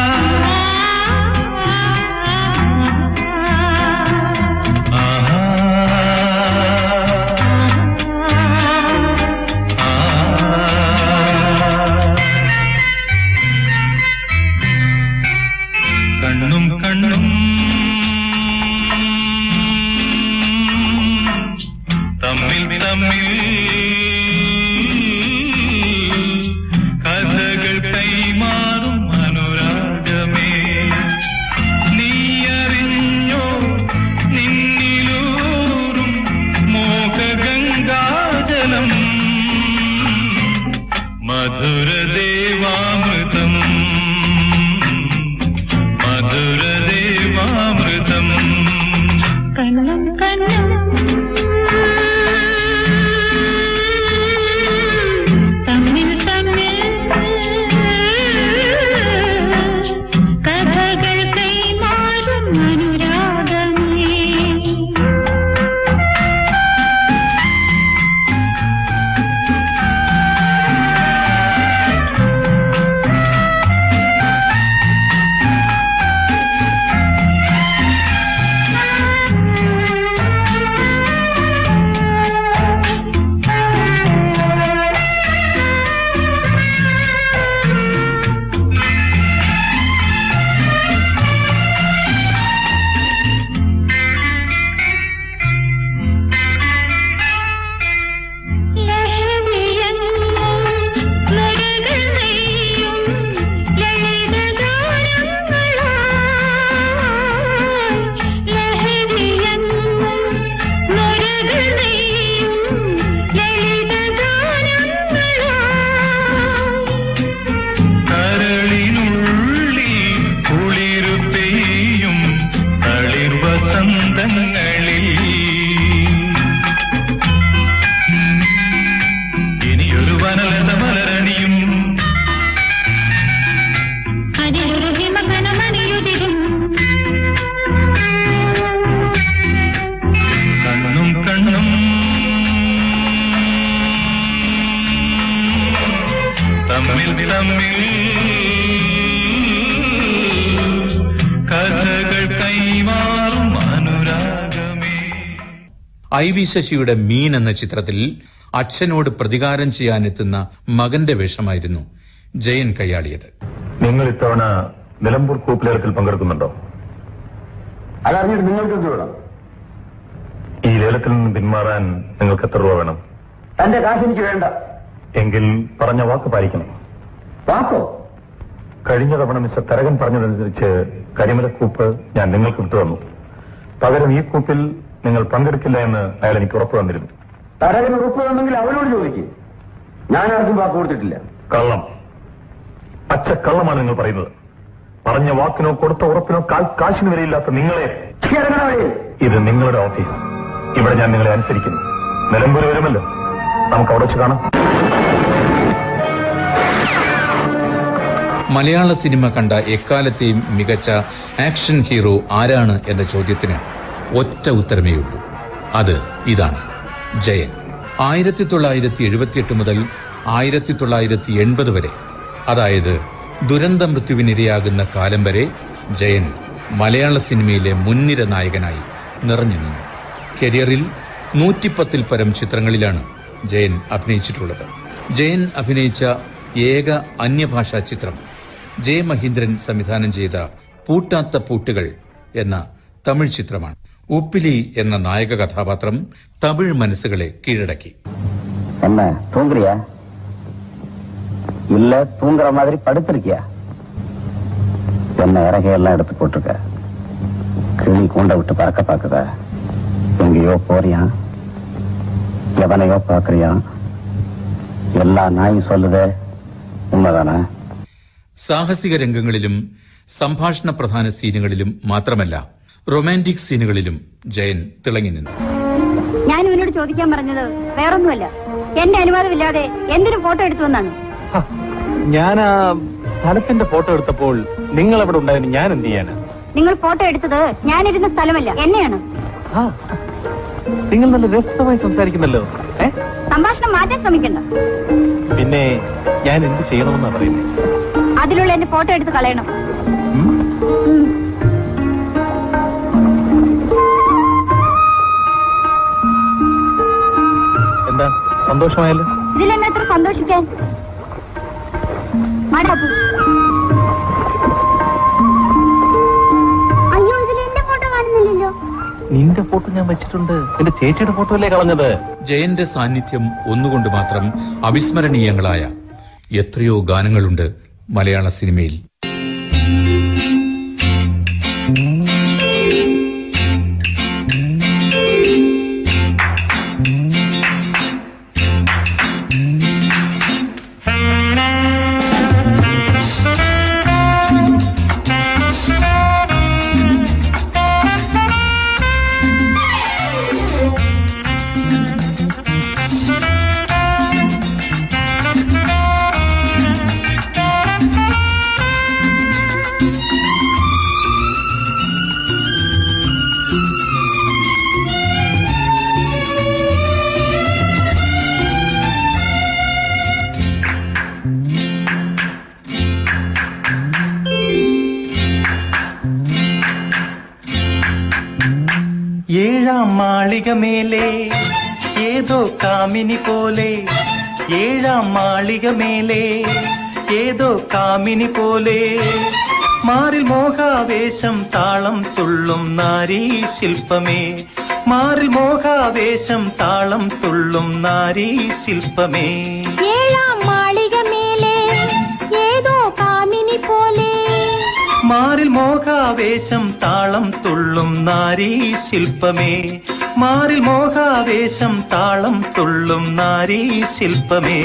ആ തമ്മിൽ കഥകൾ കൈമാറും അനുരാഗമേ ഐ വി ശശിയുടെ മീൻ എന്ന ചിത്രത്തിൽ അച്ഛനോട് പ്രതികാരം ചെയ്യാനെത്തുന്ന മകന്റെ വേഷമായിരുന്നു ജയൻ കൈയാളിയത് നിങ്ങൾ ഇത്തവണ നിലമ്പൂർ കൂപ്പിലേലത്തിൽ പങ്കെടുക്കുന്നുണ്ടോ അതറിഞ്ഞിട്ട് നിങ്ങൾക്ക് എന്ത് വേണം ഈ ലേലത്തിൽ നിന്ന് പിന്മാറാൻ നിങ്ങൾക്ക് എത്ര രൂപ വേണം തന്റെ കാശ് എനിക്ക് വേണ്ട എങ്കിൽ പറഞ്ഞ വാക്ക് പാലിക്കണം വാക്കോ കഴിഞ്ഞ തവണ മിസ്റ്റർ തരകൻ പറഞ്ഞതനുസരിച്ച് കരിമലക്കൂപ്പ് ഞാൻ നിങ്ങൾക്ക് വിട്ടു തന്നു പകരം ഈ കൂപ്പിൽ നിങ്ങൾ പങ്കെടുക്കില്ല എന്ന് അയാൾ എനിക്ക് ഉറപ്പ് തന്നിരുന്നു തരകന് ഉറപ്പ് തന്നെങ്കിൽ അവനോട് ചോദിക്കും ഞാൻ ആർക്കും വാക്ക് കൊടുത്തിട്ടില്ല കള്ളം പച്ച കള്ളമാണ് നിങ്ങൾ പറയുന്നത് പറഞ്ഞ വാക്കിനോ കൊടുത്ത ഉറപ്പിനോ കാൽ കാശിന് വിലയില്ലാത്ത നിങ്ങളെ ഇത് നിങ്ങളുടെ ഓഫീസ് ഇവിടെ ഞാൻ നിങ്ങളെ അനുസരിക്കുന്നു നിലമ്പൂർ വരുമല്ലോ നമുക്ക് അവിടെ വെച്ച് കാണാം മലയാള സിനിമ കണ്ട എക്കാലത്തെയും മികച്ച ആക്ഷൻ ഹീറോ ആരാണ് എന്ന ചോദ്യത്തിന് ഒറ്റ ഉത്തരമേ ഉള്ളൂ അത് ഇതാണ് ജയൻ ആയിരത്തി തൊള്ളായിരത്തി എഴുപത്തിയെട്ട് മുതൽ ആയിരത്തി തൊള്ളായിരത്തി എൺപത് വരെ അതായത് ദുരന്ത മൃത്യുവിനിരയാകുന്ന കാലം വരെ ജയൻ മലയാള സിനിമയിലെ മുൻനിര നായകനായി നിറഞ്ഞു നിന്നു കരിയറിൽ നൂറ്റിപ്പത്തിൽ പരം ചിത്രങ്ങളിലാണ് ജയൻ അഭിനയിച്ചിട്ടുള്ളത് ജയൻ അഭിനയിച്ച ഏക അന്യഭാഷാ ചിത്രം ജയ മഹീന്ദ്രൻ സംവിധാനം ചെയ്ത പൂട്ടാത്ത പൂട്ടുകൾ എന്ന തമിഴ് ചിത്രമാണ് ഉപ്പിലി എന്ന നായക കഥാപാത്രം തമിഴ് മനസ്സുകളെ കീഴടക്കി என்ன தூங்குறியா இல்ல தூங்குற மாதிரி படுத்திருக்கியா என்ன இறகையெல்லாம் எடுத்து போட்டிருக்க கிளி கூண்ட விட்டு பறக்க பாக்குதா எங்கேயோ போறியா எவனையோ பாக்குறியா எல்லா நாயும் சொல்லுதே உண்மைதானே സാഹസിക രംഗങ്ങളിലും സംഭാഷണ പ്രധാന സീനുകളിലും മാത്രമല്ല റൊമാന്റിക് സീനുകളിലും ജയൻ തിളങ്ങി നിന്നു ഞാൻ ഇവനോട് ചോദിക്കാൻ പറഞ്ഞത് വേറൊന്നുമല്ല എന്റെ അനുവാദമില്ലാതെ എന്തിനും ഫോട്ടോ എടുത്തു വന്നാണ് ഞാൻ ആ സ്ഥലത്തിന്റെ ഫോട്ടോ എടുത്തപ്പോൾ നിങ്ങൾ അവിടെ ഉണ്ടായിരുന്നു ഞാൻ എന്ത് ചെയ്യാനാ നിങ്ങൾ ഫോട്ടോ എടുത്തത് ഞാനിരുന്ന സ്ഥലമല്ല എന്നെയാണ് ആ, നിങ്ങൾ നല്ല രസമായി സംസാരിക്കുന്നല്ലോ ഏ സംഭാഷണം മാറ്റാൻ ശ്രമിക്കണ്ട പിന്നെ ഞാൻ എന്ത് ചെയ്യണമെന്നാ പറയുന്നത് അതിലുള്ള എന്റെ ഫോട്ടോ എടുത്ത് കളയണം ഉം? ഉം. എന്താ സന്തോഷമായല്ലോ ഇതിലെന്നെ എത്ര സന്തോഷിക്കാൻ മാടാപ്പു അയ്യോ ഇതിൽ എന്റെ ഫോട്ടോ കാണുന്നില്ലല്ലോ നിന്റെ ഫോട്ടോ ഞാൻ വെച്ചിട്ടുണ്ട് എന്റെ ചേച്ചിയുടെ ഫോട്ടോ അല്ലേ കളഞ്ഞത് ജയന്റെ സാന്നിധ്യം ഒന്നുകൊണ്ട് മാത്രം അവിസ്മരണീയങ്ങളായ എത്രയോ ഗാനങ്ങളുണ്ട് മലയാള സിനിമയിൽ ഏഴാം മാളിക മേലെ ഏതോ കാമിനി പോലെ ഏഴാം മാളിക മേലെ ഏതോ കാമിനി പോലെ മാറിൽ മോഹാവേശം താളം തുള്ളും നാരീ ശില്പമേ മാറിൽ മോഹാവേശം താളം തുള്ളും നാരീ ശില്പമേ ഏഴാം മാളിക മേലെ ഏതോ കാമിനി പോലെ മാറിൽ മോഹാവേശം താളം തുള്ളും നാരീ ശില്പമേ മാറിൽ മോഹാവേശം താളം തുള്ളും നാരീ ശില്പമേ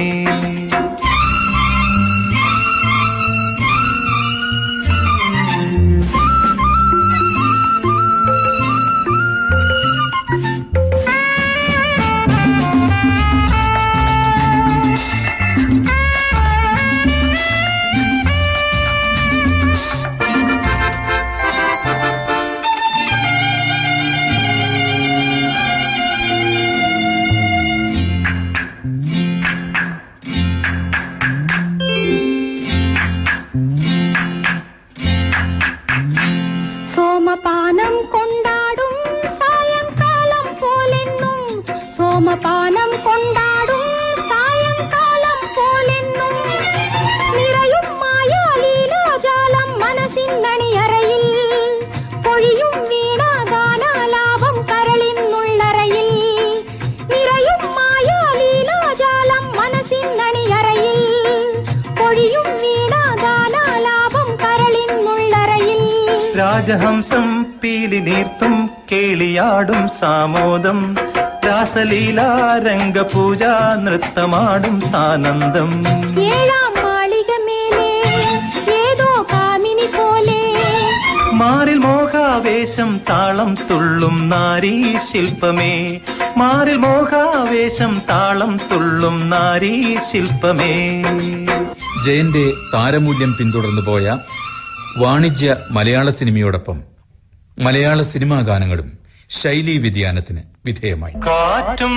രാജഹംസം പീലി നീർത്തും കേളിയാടും സാമോദം രാസലീലാരംഗപൂജ നൃത്തമാടും സാനന്ദം ഏഴാം മാളിക മേലെ ഏതോ കാമിനി പോലെ മാറിൽ മോഹാവേശം താളം തുള്ളും നാരീ ശില്പമേ മാറിൽ മോഹാവേശം താളം തുള്ളും നാരീ ശില്പമേ ജയന്റെ താരമൂല്യം പിന്തുടർന്നു പോയ വാണിജ്യ മലയാള സിനിമയോടൊപ്പം മലയാള സിനിമാ ഗാനങ്ങളും ശൈലീ വ്യതിയാനത്തിന് വിധേയമായി കാറ്റും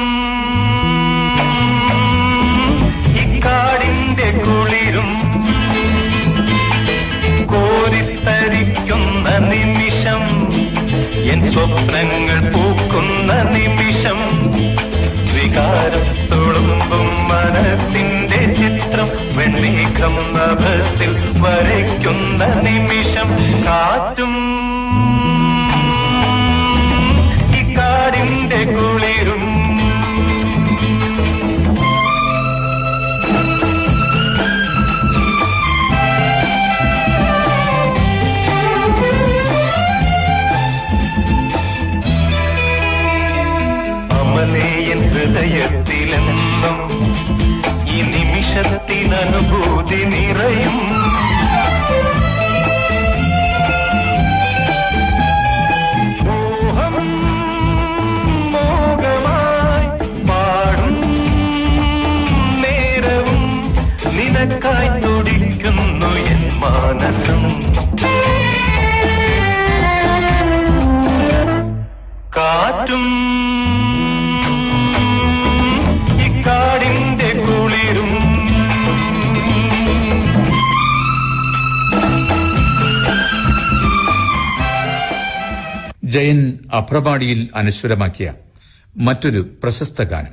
ഇക്കാടിന്റെ കുളിരും കോരിത്തരിക്കുന്ന നിമിഷം എൻ സ്വപ്നങ്ങൾ പൂക്കുന്ന നിമിഷം വികാരം തുളുമ്പും മനസ്സിന്റെ ചിത്രം വെണ്ണീക്കം നഭത്തിൽ വരയ്ക്കുന്ന നിമിഷം കാറ്റും ഇക്കാടിന്റെ കുളിരും അമലേയൻ ഹൃദയത്തിലെന്നും ഈ നിമിഷത്തിനനുഭൂതി നിറയും മോഹം മോഹമായി പാടും നേരവും നിനക്കായി തുടിക്കുന്നു എൻ മാനസം കാറ്റും ഇക്കാടിന്റെ കുളിരും ജയൻ അഭ്രപാടിയിൽ അനശ്വരമാക്കിയ മറ്റൊരു പ്രശസ്ത ഗാനം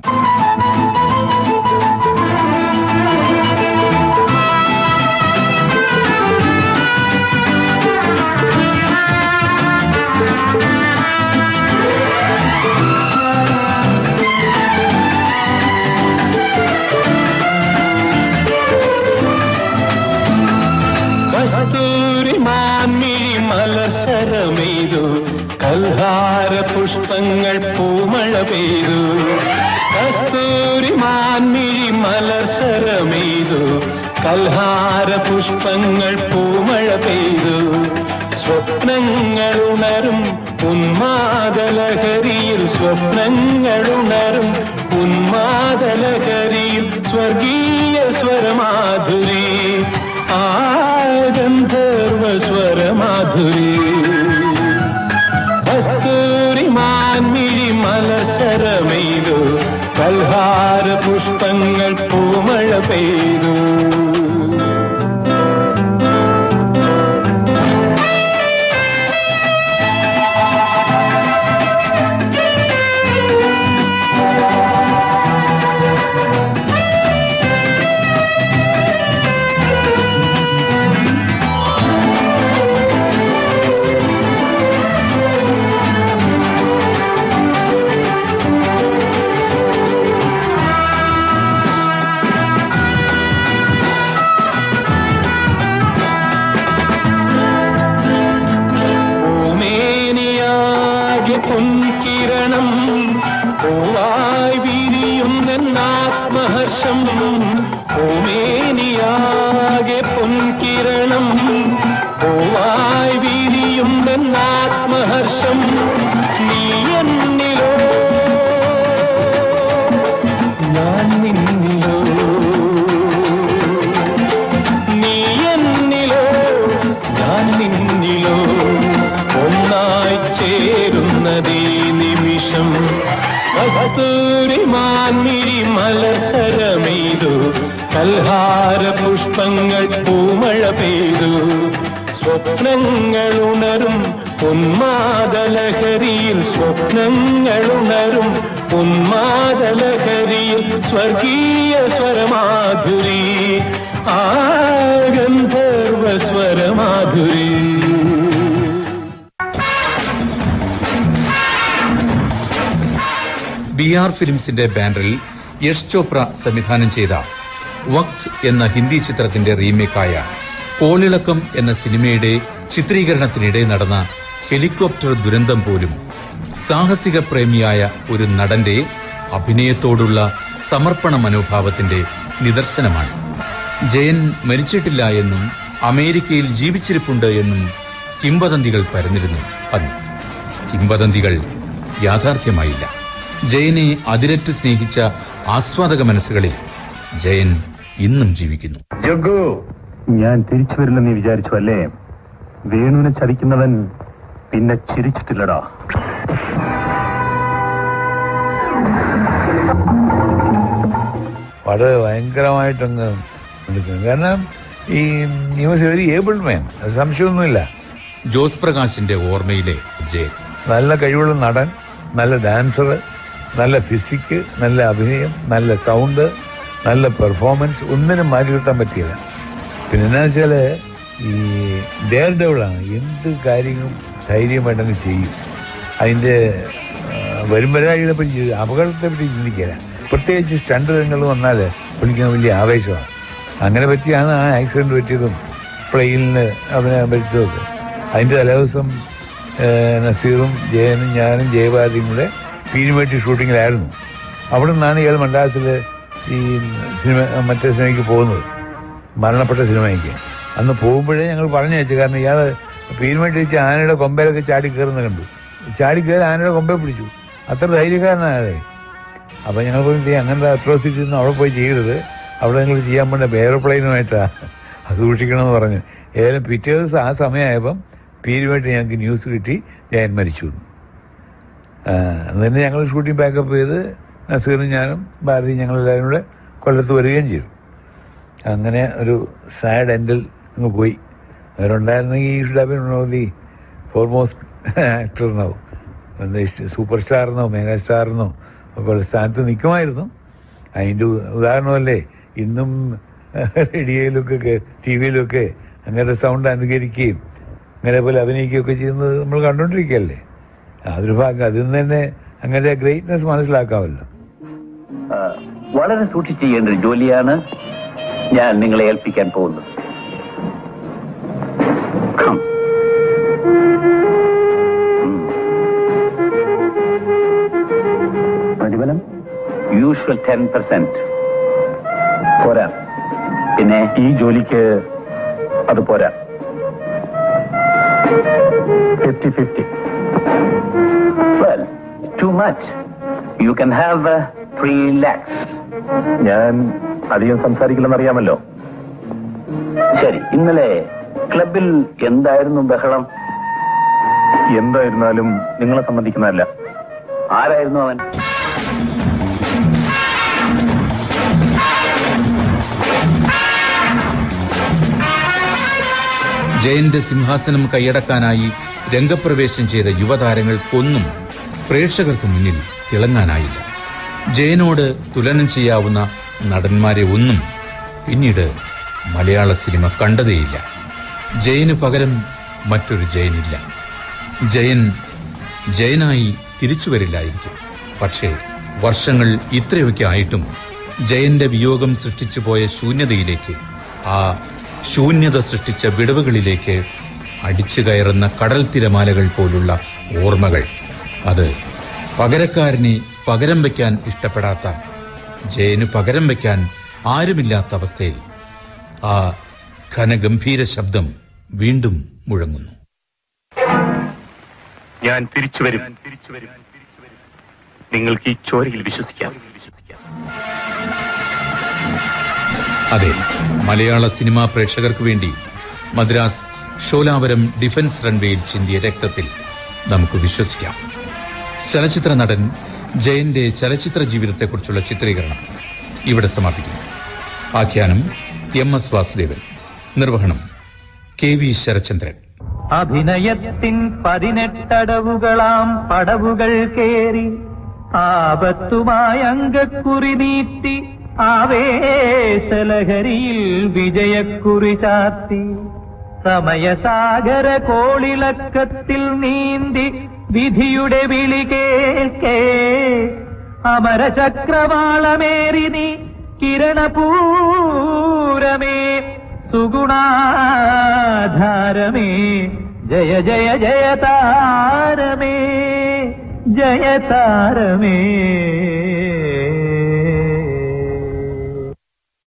കസ്തൂരി മാൻമിഴി മലസരമെയ്തു കൽഹാര പുഷ്പങ്ങൾ പൂമഴ പെയ്തു കസ്തൂരി മാൻമിഴി മലസരമെയ്തു കൽഹാര പുഷ്പങ്ങൾ പൂമഴ പെയ്തു സ്വപ്നങ്ങൾ ഉണരും ഉന്മാദലഹരിയിൽ സ്വപ്നങ്ങൾ ഉണരും ഉന്മാദലഹരിയിൽ സ്വർഗീയ സ്വരമാധുരി ആ ഗന്ധർവ സ്വരമാധുരി കസ്തൂരി മാൻമിഴി മലസരമെയ്തു കൽഹാര പുഷ്പങ്ങൾ പൂമഴ പെയ്തു ഭൂമേനിയാകെ പൊൻകിരണം പൂവായി വിരിയുന്നാത്മഹർഷം ഭൂമേനിയാകെ പൊൻകിരണം പൂവായി വിരിയുന്നാത്മഹർഷം നീ എന്നിലോ ഞാൻ നിന്നിലോ നീ എന്നിലോ ഞാൻ നിന്നിലോ ഒന്നായി ചേരുന്നതീ നിമിഷം കസ്തൂരി മാൻമിരി മലസരമെയ്തു കൽഹാര പുഷ്പങ്ങൾ പൂമഴ പെയ്തു സ്വപ്നങ്ങൾ ഉണരും ഉന്മാദലഹരിയിൽ സ്വപ്നങ്ങൾ ഉണരും ഉന്മാദലഹരിയിൽ സ്വർഗീയ സ്വരമാധുരി ആ ഗന്ധർവ സ്വരമാധുരി ബി ആർ ഫിലിംസിന്റെ ബാനറിൽ യഷ് ചോപ്ര സംവിധാനം ചെയ്ത വക്ത് എന്ന ഹിന്ദി ചിത്രത്തിന്റെ റീമേക്കായ കോളിളക്കം എന്ന സിനിമയുടെ ചിത്രീകരണത്തിനിടെ നടന്ന ഹെലികോപ്റ്റർ ദുരന്തം പോലും സാഹസിക പ്രേമിയായ ഒരു നടന്റെ അഭിനയത്തോടുള്ള സമർപ്പണ മനോഭാവത്തിന്റെ നിദർശനമാണ് ജയൻ മരിച്ചിട്ടില്ല എന്നും അമേരിക്കയിൽ ജീവിച്ചിരിപ്പുണ്ട് എന്നും കിംവദന്തികൾ പരന്നിരുന്നു അന്ന് കിംവദന്തികൾ യാഥാർത്ഥ്യമായില്ല ജയനെ അതിരറ്റ് സ്നേഹിച്ച ആസ്വാദക മനസ്സുകളിൽ ജയൻ ഇന്നും ജീവിക്കുന്നു ജഗ്ഗു ഞാൻ തിരിച്ചു വരില്ലെന്ന് നീ വിചാരിച്ചു അല്ലേ വേണുവിനെ ചതിക്കുന്നവൻ പിന്നെ ചിരിച്ചിട്ടില്ലടാ വളരെ ഭയങ്കരമായിട്ടങ്ങ് എടുക്കുന്നു കാരണം ഈ ന്യൂസ് വെരി ഏബിൾ മാൻ അത് സംശയമൊന്നുമില്ല ജോസ് പ്രകാശിന്റെ ഓർമ്മയിലെ ജയൻ നല്ല കഴിവുള്ള നടൻ നല്ല ഡാൻസർ നല്ല ഫിസിക്ക് നല്ല അഭിനയം നല്ല സൗണ്ട് നല്ല പെർഫോമൻസ് ഒന്നിനും മാറ്റി നിർത്താൻ പറ്റിയില്ല പിന്നെ എന്നാ വെച്ചാല് ഈ ഡെയർ ഡെവിളാണ് എന്ത് കാര്യങ്ങളും ധൈര്യമായിട്ടങ്ങ് ചെയ്യും അതിന്റെ ആ, വരും വരാഴികളെ പറ്റി അപകടത്തെ പറ്റി ചിന്തിക്കില്ല പ്രത്യേകിച്ച് സ്റ്റണ്ട് രംഗങ്ങൾ വന്നാൽ പുള്ളിക്കാൻ വലിയ ആവേശമാണ് അങ്ങനെ പറ്റിയാണ് ആ ആക്സിഡന്റ് പറ്റിയതും പ്ലെയിനിന് അവനെ പറ്റിയതൊക്കെ അതിന്റെ തലേദിവസം ഏഹ്, നസീറും ജയനും ഞാനും ജയഭാരതിയും കൂടെ പീരുമേട്ടി ഷൂട്ടിങ്ങിലായിരുന്നു അവിടെ നിന്നാണ് ഇയാൾ മണ്ഡലത്തിൽ ഈ സിനിമ മറ്റേ സിനിമയ്ക്ക് പോകുന്നത് മരണപ്പെട്ട സിനിമയ്ക്ക് അന്ന് പോകുമ്പോഴേ ഞങ്ങൾ പറഞ്ഞു വെച്ചു കാരണം ഇയാൾ പീരുമേട്ടി വെച്ച് ആനയുടെ കൊമ്പയിലൊക്കെ ചാടി കയറുന്ന കണ്ടു ചാടി കയറി ആനയുടെ കൊമ്പെ പിടിച്ചു അത്ര ധൈര്യക്കാരനാണ് അയാളെ അപ്പൊ ഞങ്ങൾ പോയി അങ്ങനത്തെ അട്രോസിറ്റി ഒന്നും അവിടെ പോയി ചെയ്യരുത് അവിടെ നിങ്ങൾ ചെയ്യാൻ പോണ്ട എയർപ്ലെയിനുമായിട്ടാ അത് സൂക്ഷിക്കണമെന്ന് പറഞ്ഞു ഏതായാലും പിറ്റേ ദിവസം ആ സമയമായപ്പം പീരുമായിട്ട് ഞങ്ങൾക്ക് ന്യൂസ് കിട്ടി ഞാൻ മരിച്ചു എന്ന്. ആ, അന്ന് തന്നെ ഞങ്ങൾ ഷൂട്ടിംഗ് ബാക്കപ്പ് ചെയ്ത് നസീറും ഞാനും ഭാരതി ഞങ്ങളെല്ലാവരും കൂടെ കൊല്ലത്ത് വരികയും ചെയ്തു അങ്ങനെ ഒരു സാഡ് എൻഡിൽ അങ്ങ് പോയി അവരുണ്ടായിരുന്നെങ്കിൽ ഈ should have been the foremost actor എന്നോ സൂപ്പർ സ്റ്റാർ എന്നോ മെഗാ സ്റ്റാർ എന്നോ ഒക്കെ സ്ഥാനത്ത് നിൽക്കുമായിരുന്നു അതിൻ്റെ ഉദാഹരണമല്ലേ ഇന്നും റേഡിയോയിലൊക്കെ ടി വിയിലൊക്കെ അങ്ങനെ സൗണ്ട് അനുകരിക്കുകയും അങ്ങനെ പോലെ അഭിനയിക്കുകയൊക്കെ ചെയ്യുന്നത് നമ്മൾ കണ്ടുകൊണ്ടിരിക്കുകയല്ലേ അതൊരു ഭാഗം അതിൽ നിന്ന് തന്നെ അങ്ങനെ ഗ്രേറ്റ്നെസ് മനസ്സിലാക്കാമല്ലോ ആ, വളരെ സൂക്ഷിച്ച് ചെയ്യേണ്ട ഒരു ജോലിയാണ് ഞാൻ നിങ്ങളെ ഏൽപ്പിക്കാൻ പോകുന്നത് Come. പ്രതിഫലം യൂഷ്വൽ ടെൻ പെർസെന്റ് പോരാ പിന്നെ ഈ ജോലിക്ക് അത് പോരാ fifty fifty well too much you can have three lakhs ഞാൻ അധികം സംസാരിക്കില്ലെന്നറിയാമല്ലോ ശരി ഇന്നലെ ക്ലബിൽ എന്തായിരുന്നു ബഹളം എന്തായിരുന്നാലും നിങ്ങളെ സംബന്ധിക്കുന്നതല്ല ആരായിരുന്നു അവൻ ജയന്റെ സിംഹാസനം കൈയടക്കാനായി രംഗപ്രവേശം ചെയ്ത യുവതാരങ്ങൾക്കൊന്നും പ്രേക്ഷകർക്ക് മുന്നിൽ തിളങ്ങാനായില്ല ജയനോട് തുലനം ചെയ്യാവുന്ന നടന്മാരെ ഒന്നും പിന്നീട് മലയാള സിനിമ കണ്ടതേയില്ല ജയന് പകരം മറ്റൊരു ജയനില്ല ജയൻ ജയനായി തിരിച്ചു വരില്ലായിരിക്കും പക്ഷേ വർഷങ്ങൾ ഇത്രയൊക്കെ ആയിട്ടും ജയന്റെ വിയോഗം സൃഷ്ടിച്ചു പോയ ശൂന്യതയിലേക്ക് ആ ശൂന്യത സൃഷ്ടിച്ച വിടവുകളിലേക്ക് അടിച്ചു കയറുന്ന കടൽ തിരമാലകൾ പോലുള്ള ഓർമ്മകൾ അത് പകരക്കാരനെ പകരം വയ്ക്കാൻ ഇഷ്ടപ്പെടാത്ത ജയന് പകരം വയ്ക്കാൻ ആരുമില്ലാത്ത അവസ്ഥയിൽ ആ ഘനഗംഭീര ശബ്ദം വീണ്ടും മുഴങ്ങുന്നു ഞാൻ തിരിച്ചു വരും നിങ്ങൾക്ക് ഈ ചോരയിൽ വിശ്വസിക്കാം അതെ മലയാള സിനിമാ പ്രേക്ഷകർക്ക് വേണ്ടി മദ്രാസ് ഷോലാവരം ഡിഫൻസ് റൺവേയിൽ ചിന്തിയ രക്തത്തിൽ നമുക്ക് വിശ്വസിക്കാം ചലച്ചിത്ര നടൻ ജയന്റെ ചലച്ചിത്ര ജീവിതത്തെക്കുറിച്ചുള്ള ചിത്രീകരണം ഇവിടെ സമാപിക്കുന്നു ആഖ്യാനം എം എസ് വാസുദേവൻ നിർവഹണം കെ വി ശരചന്ദ്രൻ അഭിനയത്തിൻ പതിനെട്ടടവുകളാം പടവുകൾ കേറി ആപത്തുമായ അങ്കക്കുറി നീട്ടി ആവേശലഹരിയിൽ വിജയക്കുറി ചാത്തി സമയസാഗര കോളിളക്കത്തിൽ നീന്തി വിധിയുടെ വിളി കേൾക്കേ അമരചക്രവാളമേറി നീ കിരണപൂരമേ സുഗുണാധാരമേ ജയ ജയ ജയ താരമേ ജയ താരമേ